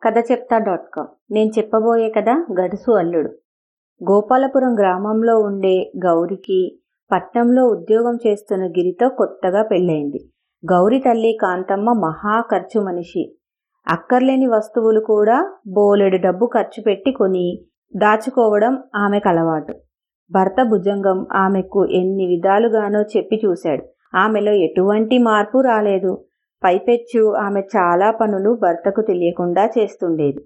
కథ చెప్తా dot com నేను చెప్పబోయే కథ గడుసు అల్లుడు గోపాలపురం గ్రామంలో ఉండే గౌరికి పట్నంలో ఉద్యోగం చేస్తున్న గిరితో కొత్తగా పెళ్ళయింది గౌరి తల్లి కాంతమ్మ మహా ఖర్చు మనిషి అక్కర్లేని వస్తువులు కూడా బోలెడు డబ్బు ఖర్చు పెట్టి కొని దాచుకోవడం ఆమెకు అలవాటు భర్త భుజంగం ఆమెకు ఎన్ని విధాలుగానో చెప్పి చూశాడు ఆమెలో ఎటువంటి మార్పు రాలేదు పైపెచ్చు ఆమె చాలా పనులు భర్తకు తెలియకుండా చేస్తుండేది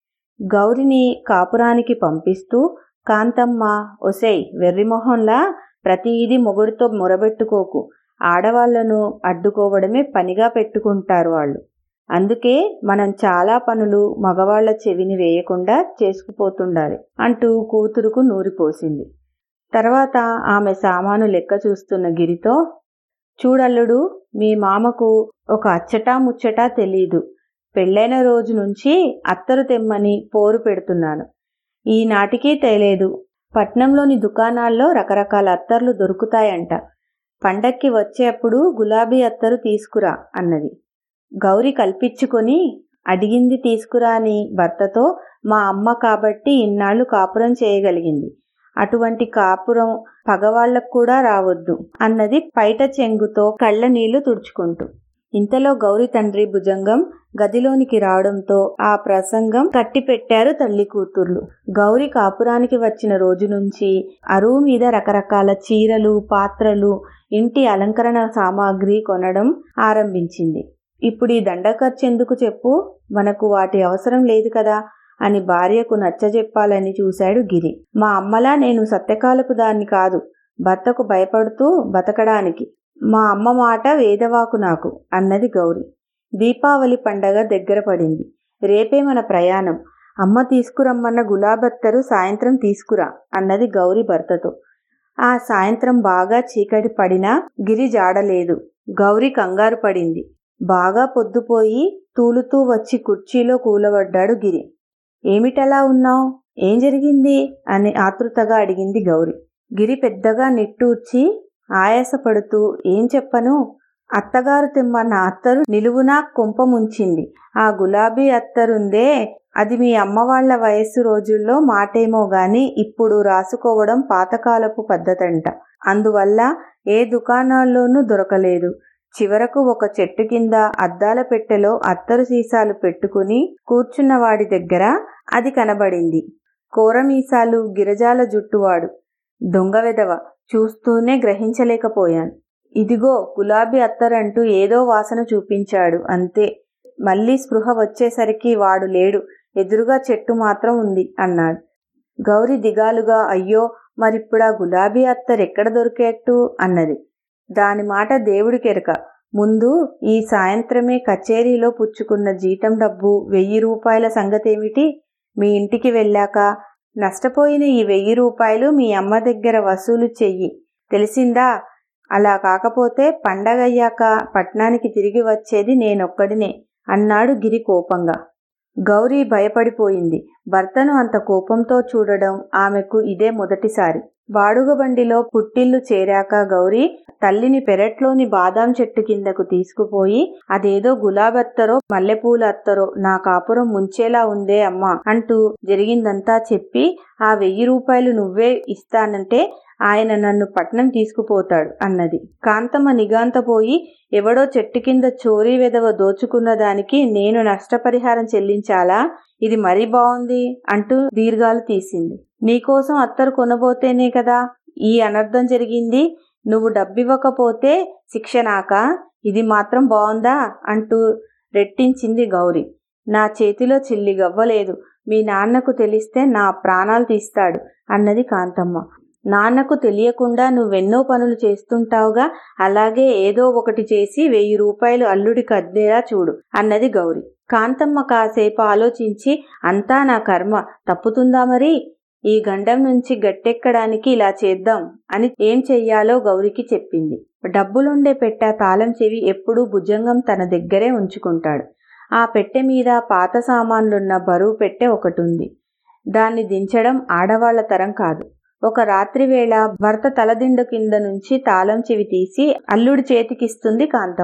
గౌరిని కాపురానికి పంపిస్తూ కాంతమ్మ ఒసై వెర్రిమొహంలా ప్రతిదీ మొగుడితో మొరబెట్టుకోకు ఆడవాళ్లను అడ్డుకోవడమే పనిగా పెట్టుకుంటారు వాళ్ళు అందుకే మనం చాలా పనులు మగవాళ్ల చెవిని వేయకుండా చేసుకుపోతుండాలి అంటూ కూతురుకు నూరిపోసింది తర్వాత ఆమె సామాను లెక్క చూస్తున్న గిరితో చూడల్లుడు మీ మామకు ఒక అచ్చటా ముచ్చటా తెలీదు పెళ్ళైన రోజు నుంచి అత్తరు తెమ్మని పోరు పెడుతున్నాను ఈనాటికి తేలేదు పట్నంలోని దుకాణాల్లో రకరకాల అత్తర్లు దొరుకుతాయంట పండక్కి వచ్చేప్పుడు గులాబీ అత్తరు తీసుకురా అన్నది గౌరి కల్పించుకొని అడిగింది తీసుకురా అని భర్తతో మా అమ్మ కాబట్టి ఇన్నాళ్లు కాపురం చేయగలిగింది అటువంటి కాపురం పగవాళ్లకు కూడా రావద్దు అన్నది పైట చెంగుతో కళ్ళ నీళ్లు తుడుచుకుంటూ ఇంతలో గౌరి తండ్రి భుజంగం గదిలోనికి రావడంతో ఆ ప్రసంగం కట్టిపెట్టారు తల్లి కూతుర్లు గౌరి కాపురానికి వచ్చిన రోజు నుంచి అరువు మీద రకరకాల చీరలు పాత్రలు ఇంటి అలంకరణ సామాగ్రి కొనడం ఆరంభించింది ఇప్పుడు ఈ దండ ఖర్చెందుకు చెప్పు మనకు వాటి అవసరం లేదు కదా అని భార్యకు నచ్చజెప్పాలని చూశాడు గిరి మా అమ్మలా నేను సత్యకాలపు దాన్ని కాదు భర్తకు భయపడుతూ బతకడానికి మా అమ్మ మాట వేదవాకు నాకు అన్నది గౌరి దీపావళి పండగ దగ్గర పడింది రేపే మన ప్రయాణం అమ్మ తీసుకురమ్మన్న గులాబత్తరు సాయంత్రం తీసుకురా అన్నది గౌరి భర్తతో ఆ సాయంత్రం బాగా చీకటి పడినా గిరి జాడలేదు గౌరి కంగారు పడింది బాగా పొద్దుపోయి తూలుతూ వచ్చి కుర్చీలో కూలబడ్డాడు గిరి ఏమిటలా ఉన్నావు ఏం జరిగింది అని ఆతృతగా అడిగింది గౌరి గిరి పెద్దగా నిట్టూర్చి ఆయాసపడుతూ ఏం చెప్పను అత్తగారు తెమ్మన్న అత్తరు నిలువునా కొంప ముంచింది ఆ గులాబీ అత్తరుందే అది మీ అమ్మవాళ్ల వయస్సు రోజుల్లో మాటేమో గాని ఇప్పుడు రాసుకోవడం పాతకాలపు పద్ధతంట అందువల్ల ఏ దుకాణాల్లోనూ దొరకలేదు చివరకు ఒక చెట్టు కింద అద్దాల పెట్టెలో అత్తరు సీసాలు పెట్టుకుని కూర్చున్న వాడి దగ్గర అది కనబడింది కోరమీసాలు గిరజాల జుట్టువాడు దొంగ వెదవ చూస్తూనే గ్రహించలేకపోయాను ఇదిగో గులాబీ అత్తరంటూ ఏదో వాసన చూపించాడు అంతే మళ్ళీ స్పృహ వచ్చేసరికి వాడు లేడు ఎదురుగా చెట్టు మాత్రం ఉంది అన్నాడు గౌరి దిగాలుగా అయ్యో మరిప్పుడా గులాబీ అత్తరు ఎక్కడ దొరికేట్టు అన్నది దాని మాట దేవుడికెరక ముందు ఈ సాయంత్రమే కచేరీలో పుచ్చుకున్న జీతం డబ్బు వెయ్యి రూపాయల సంగతేమిటి మీ ఇంటికి వెళ్ళాక నష్టపోయిన ఈ వెయ్యి రూపాయలు మీ అమ్మ దగ్గర వసూలు చెయ్యి తెలిసిందా అలా కాకపోతే పండగయ్యాక పట్నానికి తిరిగి వచ్చేది నేనొక్కడినే అన్నాడు గిరి కోపంగా గౌరీ భయపడిపోయింది భర్తను అంత కోపంతో చూడడం ఆమెకు ఇదే మొదటిసారి బాడుగబండిలో పుట్టిల్లు చేరాక గౌరీ తల్లిని పెరట్లోని బాదాం చెట్టు కిందకు తీసుకుపోయి అదేదో గులాబత్తరో మల్లెపూల అత్తరో నా కాపురం ముంచేలా ఉందే అమ్మా అంటూ జరిగిందంతా చెప్పి ఆ వెయ్యి రూపాయలు నువ్వే ఇస్తానంటే ఆయన నన్ను పట్నం తీసుకుపోతాడు అన్నది కాంతమ్మ నిగాంతపోయి ఎవడో చెట్టు కింద చోరీ వెదవ దోచుకున్న దానికి నేను నష్టపరిహారం చెల్లించాలా ఇది మరీ బాగుంది అంటూ దీర్ఘాలు తీసింది నీకోసం అత్తరు కొనబోతేనే కదా ఈ అనర్థం జరిగింది నువ్వు డబ్బివ్వకపోతే శిక్ష నాక ఇది మాత్రం బాగుందా అంటూ రెట్టించింది గౌరి నా చేతిలో చిల్లి గవ్వలేదు మీ నాన్నకు తెలిస్తే నా ప్రాణాలు తీస్తాడు అన్నది కాంతమ్మ నాన్నకు తెలియకుండా నువ్వెన్నో పనులు చేస్తుంటావుగా అలాగే ఏదో ఒకటి చేసి వెయ్యి రూపాయలు అల్లుడికి అద్దేలా చూడు అన్నది గౌరి కాంతమ్మ కాసేపు ఆలోచించి అంతా నా కర్మ తప్పుతుందా మరి ఈ గండం నుంచి గట్టెక్కడానికి ఇలా చేద్దాం అని ఏం చెయ్యాలో గౌరికి చెప్పింది డబ్బులుండే పెట్ట తాళం చెవి ఎప్పుడూ భుజంగం తన దగ్గరే ఉంచుకుంటాడు ఆ పెట్టె మీద పాత సామాన్లున్న బరువు పెట్టె ఒకటుంది దాన్ని దించడం ఆడవాళ్ల తరం కాదు ఒక రాత్రి వేళ భర్త తలదిండు కింద నుంచి తాళం చెవి తీసి అల్లుడి చేతికిస్తుంది కాంతమ్మ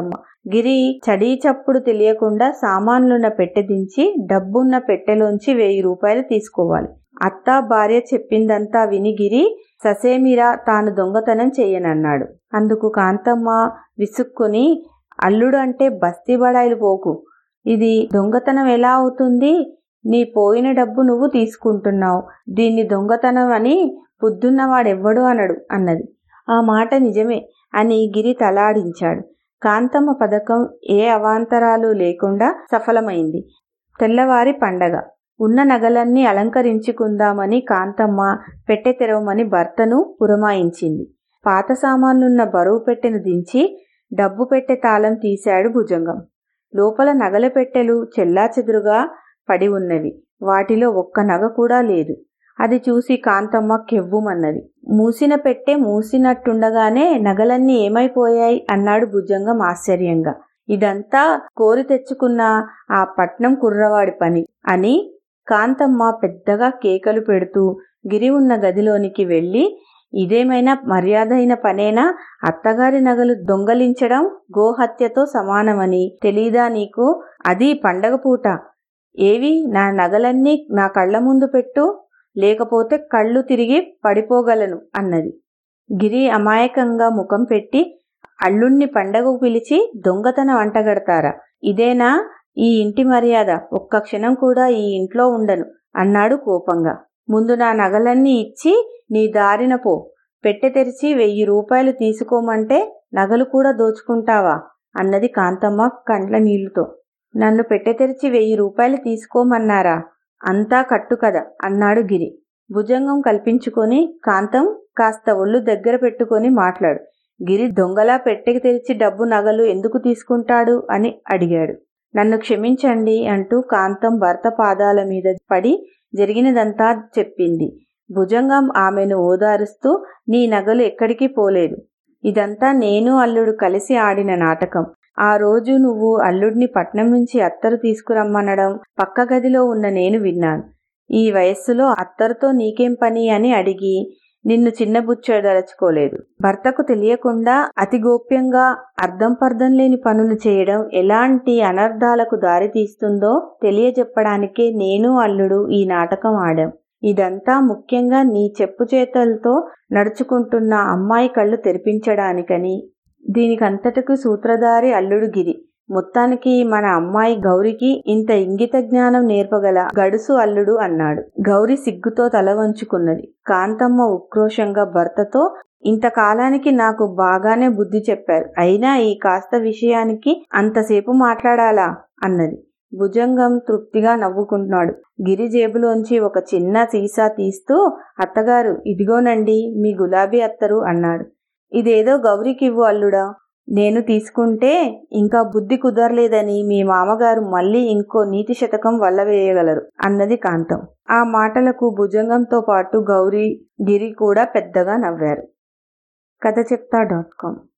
గిరి చడీ చప్పుడు తెలియకుండా సామాన్లున్న పెట్టె దించి డబ్బున్న పెట్టెలోంచి వెయ్యి రూపాయలు తీసుకోవాలి అత్త భార్య చెప్పిందంతా విని గిరి ససేమిరా తాను దొంగతనం చెయ్యనన్నాడు అందుకు కాంతమ్మ విసుక్కుని అల్లుడు అంటే బస్తీ బడాయిలు పోకు ఇది దొంగతనం ఎలా అవుతుంది నీ పోయిన డబ్బు నువ్వు తీసుకుంటున్నావు దీన్ని దొంగతనం అని పొద్దున్నవాడెవ్వడు అనడు అన్నది ఆ మాట నిజమే అని గిరి తలాడించాడు కాంతమ్మ పథకం ఏ అవాంతరాలు లేకుండా సఫలమైంది తెల్లవారి పండగ ఉన్న నగలన్నీ అలంకరించుకుందామని కాంతమ్మ పెట్టె తెరవమని భర్తను పురమాయించింది పాత సామాన్లున్న బరువు పెట్టెను దించి డబ్బు పెట్టె తాళం తీశాడు భుజంగం లోపల నగల పెట్టెలు చెల్లాచెదురుగా పడి ఉన్నవి వాటిలో ఒక్క నగ కూడా లేదు అది చూసి కాంతమ్మ కెవ్వుమన్నది మూసిన పెట్టె మూసినట్టుండగానే నగలన్నీ ఏమైపోయాయి అన్నాడు భుజంగం ఆశ్చర్యంగా ఇదంతా కోరి తెచ్చుకున్న ఆ పట్నం కుర్రవాడి పని అని కాంతమ్మ పెద్దగా కేకలు పెడుతూ గిరి ఉన్న గదిలోనికి వెళ్ళి ఇదేమైనా మర్యాదైన పనేనా అత్తగారి నగలు దొంగలించడం గోహత్యతో సమానమని తెలీదా నీకు అది పండగ పూట ఏవి నా నగలన్నీ నా కళ్ళ ముందు పెట్టు లేకపోతే కళ్ళు తిరిగి పడిపోగలను అన్నది గిరి అమాయకంగా ముఖం పెట్టి అల్లుణ్ణి పండగకు పిలిచి దొంగతనం అంటగడతారా ఇదేనా ఈ ఇంటి మర్యాద ఒక్క క్షణం కూడా ఈ ఇంట్లో ఉండను అన్నాడు కోపంగా ముందు నా నగలన్నీ ఇచ్చి నీ దారిన పో పెట్టె తెరిచి వెయ్యి రూపాయలు తీసుకోమంటే నగలు కూడా దోచుకుంటావా అన్నది కాంతమ్మ కండ్ల నీళ్లతో నన్ను పెట్టె తెరిచి వెయ్యి రూపాయలు తీసుకోమన్నారా అంతా కట్టు కదా అన్నాడు గిరి భుజంగం కల్పించుకొని కాంతం కాస్త ఒళ్ళు దగ్గర పెట్టుకొని మాట్లాడు గిరి దొంగలా పెట్టెకి తెరిచి డబ్బు నగలు ఎందుకు తీసుకుంటాడు అని అడిగాడు నన్ను క్షమించండి అంటూ కాంతం భర్త పాదాల మీద పడి జరిగినదంతా చెప్పింది భుజంగం ఆమెను ఓదారుస్తూ నీ నగలు ఎక్కడికి పోలేదు ఇదంతా నేను అల్లుడు కలిసి ఆడిన నాటకం ఆ రోజు నువ్వు అల్లుడిని పట్నం నుంచి అత్తరు తీసుకురమ్మనడం పక్క గదిలో ఉన్న నేను విన్నాను ఈ వయస్సులో అత్తరుతో నీకేం పని అని అడిగి నిన్ను చిన్నబుచ్చదలుచుకోలేదు భర్తకు తెలియకుండా అతి గోప్యంగా అర్థం పర్థం లేని పనులు చేయడం ఎలాంటి అనర్థాలకు దారితీస్తుందో తెలియజెప్పడానికే నేను అల్లుడు ఈ నాటకం ఆడాం ఇదంతా ముఖ్యంగా నీ చెప్పు చేతలతో నడుచుకుంటున్న అమ్మాయి కళ్ళు తెరిపించడానికని దీనికంతటికి సూత్రధారి అల్లుడు గిరి మొత్తానికి మన అమ్మాయి గౌరికి ఇంత ఇంగిత జ్ఞానం నేర్పగల గడుసు అల్లుడు అన్నాడు గౌరి సిగ్గుతో తల వంచుకున్నది కాంతమ్మ ఉక్రోషంగా భర్తతో ఇంతకాలానికి నాకు బాగానే బుద్ధి చెప్పారు అయినా ఈ కాస్త విషయానికి అంతసేపు మాట్లాడాలా అన్నది భుజంగం తృప్తిగా నవ్వుకుంటున్నాడు గిరి జేబులోంచి ఒక చిన్న సీసా తీస్తూ అత్తగారు ఇదిగోనండి మీ గులాబీ అత్తరు అన్నాడు ఇదేదో గౌరీకివ్వు అల్లుడా నేను తీసుకుంటే ఇంకా బుద్ధి కుదరలేదని మీ మామగారు మళ్ళీ ఇంకో నీతి శతకం వల్లవేయగలరు అన్నది కాంతం ఆ మాటలకు భుజంగంతో పాటు గౌరీ గిరి కూడా పెద్దగా నవ్వారు కథ చెప్తా డాట్ కామ్